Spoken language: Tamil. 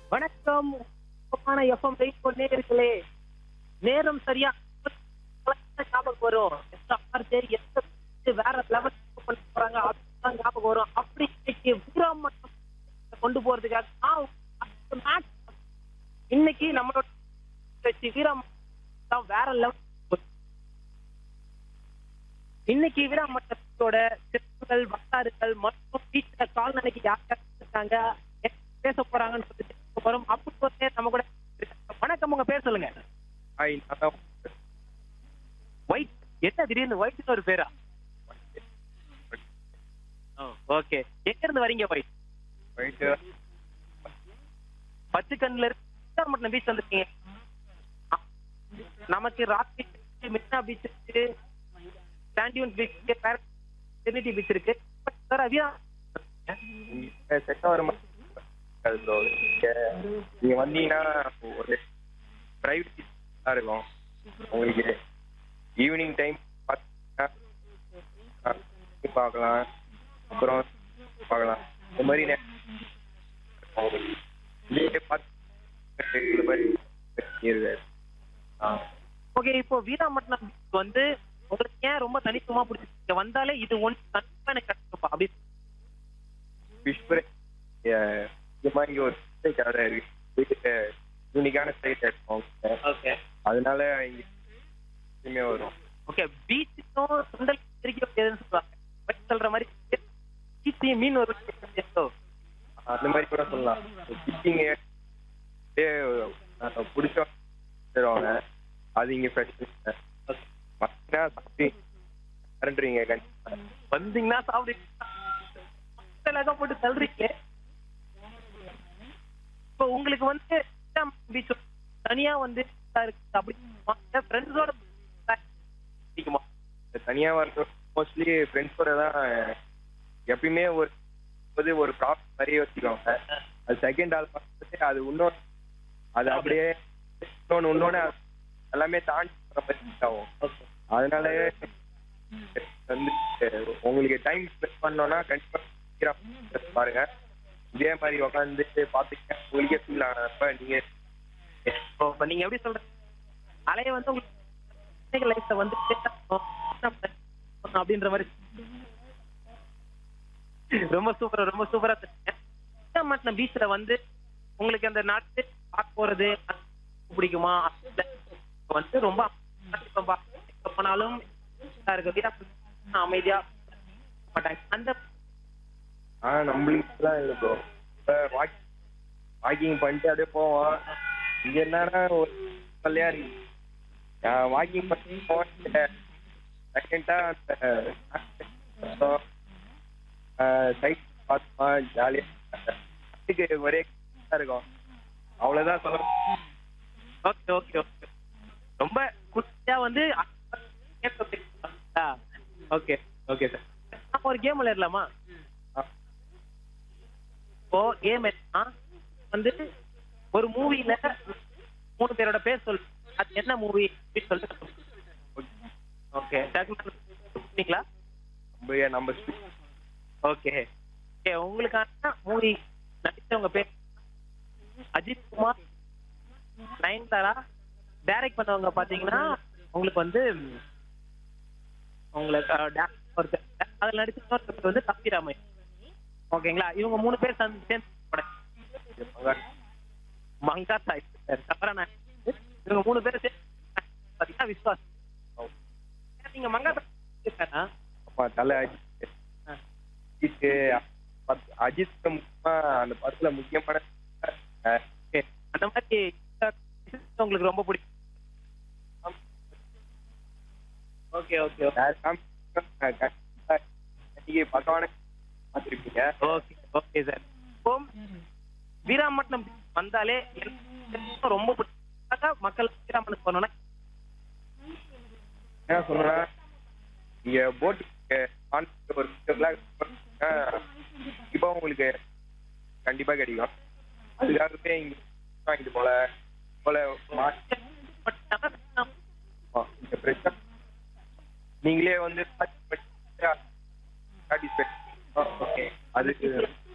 வணக்கம் சுகமான எஃப்எம் வெயிட் பண்ணே இருக்கலே நேரம் சரியா ஞாபகம் வரும் எஸ்ஆர்ஜே எந்த வேற லெவல் பண்ண போறாங்க அதுதான் ஞாபகம் வரும் அப்படி இன்னைக்கு வீராம் மட்டும் கொண்டு போறதுக்காக நான் அடுத்த match இன்னைக்கு நம்மளோட வச்சு வீராம் தான் வேற லெவல் இன்னைக்கு வீராம் மட்டத்தோட சிறப்புகள் வரலாறுகள் மற்றும் வீட்டுல கால்நடைக்கு யார் யார் இருக்காங்க என்ன பேச போறாங்கன்னு சொல்லிட்டு கேட்க போறோம் அப்படி ஒரு நேரம் நம்ம கூட இருக்காங்க. வணக்கம் உங்க பேர் சொல்லுங்க ஹாய் நான் தான் ஒயிட் என்ன திடீர்னு ஒயிட்னு ஒரு பேரா ஓகே எங்க இருந்து வரீங்க ஒயிட் போயிட்டு பச்சை கண்ணுல இருந்து மட்டும் பீச் வந்திருக்கீங்க ஆ, நமக்கு ராக் பீச் இருக்கு மெரினா பீச் இருக்கு சாண்டியூன் பீச் இருக்கு டெரினிட்டி பீச் இருக்கு சார் அவியா இங்க செட் ஆகிற மாதிரி இருக்காது ப்ரோ இங்க நீங்க வந்தீங்கன்னா ஒரு பிரைவேட் இருக்கும் உங்களுக்கு ஈவினிங் டைம் பார்த்தீங்கன்னா பார்க்கலாம் அப்புறம் பார்க்கலாம் இந்த மாதிரி நே- உங்களுக்கு இதே பார்த்து இந்த மாதிரி இருக்காது ஆ ஓகே இப்போ வீராமட்னம் beach வந்து உங்களுக்கு ஏன் ரொம்ப தனித்துவமா பிடிச்சிருக்கு வந்தாலே இது ஒன்று கண்டிப்பா எனக்கு கிடைக்கும்ப்பா அப்படி ஃபிஷ் ஃப்ரை இந்த மாதிரி இங்கே ஒரு ஸ்டேட் கடை இருக்கு வீட்டுக்கு யூனிக்கான ஸ்டேட் இருக்கும் ஓகே அதனால இங்கே எப்பயுமே வரும் ஓகே பீச்சுக்கும் சுண்டல் பிரிக்க முடியாதுன்னு சொல்லுவாங்க பட் சொல்ற மாதிரி பீச்சையும் மீன் ஒரு அந்த மாதிரி கூட சொல்லலாம் ஃபிஷ்ஷிங்கு பிடிச்ச தருவாங்க அது இங்கே ஃப்ரெஷ் மற்றா சாப்பிட்டு கரண்ட்றீங்க கண்டிப்பாக வந்தீங்கன்னா சாப்பிடுங்க போட்டு தள்ளுறீங்க இப்போ உங்களுக்கு வந்து பீச் தனியா வந்து இருக்கு அப்படி ஃப்ரெண்ட்ஸோட பிடிக்குமா தனியாக வரது மோஸ்ட்லி ஃப்ரெண்ட்ஸோட தான் எப்பயுமே ஒரு வந்து ஒரு ப்ராப்ளம் மாதிரியே வச்சுக்குவாங்க அது செகண்ட் ஆள் பார்த்துட்டு அது இன்னொன்று அது அப்படியே இன்னொன்று இன்னொன்று எல்லாமே தாண்டி போகிற மாதிரி feel ஆகும் அதனால வந்து உங்களுக்கு டைம் ஸ்பெண்ட் பண்ணோன்னா கண்டிப்பாக பாருங்க இதே மாதிரி உட்காந்து பார்த்துக்க உங்களுக்கே ஃபீல் ஆனப்ப நீங்கள் இப்போ நீங்க எப்படி சொல்றீங்க அலைய வந்து உங்களுக்கு லைஃப்ல வந்து அப்படின்ற மாதிரி ரொம்ப சூப்பரா ரொம்ப சூப்பரா மாட்டின பீச்ல வந்து உங்களுக்கு அந்த நாட்டு பார்க்க போறது பிடிக்குமா இல்ல வந்து ரொம்ப இப்ப பா- எங்க போனாலும் இதா இருக்கு வீரா அமைதியா மாட்டாங்க அந்த ஆ நம்மளுக்குலாம் இல்லை ப்ரோ இப்போ வாக் வாக்கிங் பண்ணிட்டு அப்படியே போவோம் இங்கே என்னன்னா ஒரு கல்லையா இருக்கு வாக்கிங் பண்ணி போவேன் செகண்டாக அந்த சைட் பார்த்தோமா ஜாலியாக ஒரே இதா இருக்கும் அவ்வளோதான் சொல்ல ஓகே ஓகே ஓகே ரொம்ப குட்டியா வந்து ஓகே ஓகே சார் நம்ம ஒரு கேம் விளையாடலாமா இப்போ கேம் வந்து ஒரு மூவில மூணு பேரோட பேர் சொல் அது என்ன மூவி அப்படின்னு சொல்லிட்டு ஓகே டக்குங்களா நம்ம நம்ம speak ஓகே ஓகே உங்களுக்கான மூவி நடிச்சவங்க பேர் அஜித் குமார் நயன்தாரா டைரக்ட் பண்ணவங்க பாத்தீங்கன்னா உங்களுக்கு வந்து உங்களுக்கு அஹ், ஒருத்தர் அதுல நடிச்ச இன்னொருத்தர் வந்து தம்பிராமையன் ஓகேங்களா இவங்க மூணு பேர் சேர்ந்து சேர்ந்து படம். மங்கா சாய் தவறா நான் இவங்க மூணு பேர் சேர்ந்து பாத்தீங்கன்னா விஸ்வாஸ் நீங்க மங்கா சாய் அப்பா தலை அஜித் அஜித் பத்- அஜித் முக்கியமா அந்த படத்துல முக்கியமான அஹ், ஓகே அந்த மாதிரி உங்களுக்கு ரொம்ப பிடிக்கும் ஓகே ஓகே யார் காமிச்சாலும் நான் கண்டிப்பா நீங்க பகவானை பார்த்திருப்பீங்க ஓகே ஓகே சார் இப்போ வீராமட்னம் வந்தாலே எனக்கு ரொம்ப பிடிக்கும் மக்கள் வீராமட்னம் போனோம்னா என்ன சொல்றேன்னா நீங்க போட் ஒரு இப்போ உங்களுக்கு கண்டிப்பா கிடைக்கும் அதுக்காகவே இங்க வாங்கிட்டு போல போல இந்த பிரச்சனை நீங்களே வந்து சாட்டிஸ்ஃபை ஓகே அதுக்கு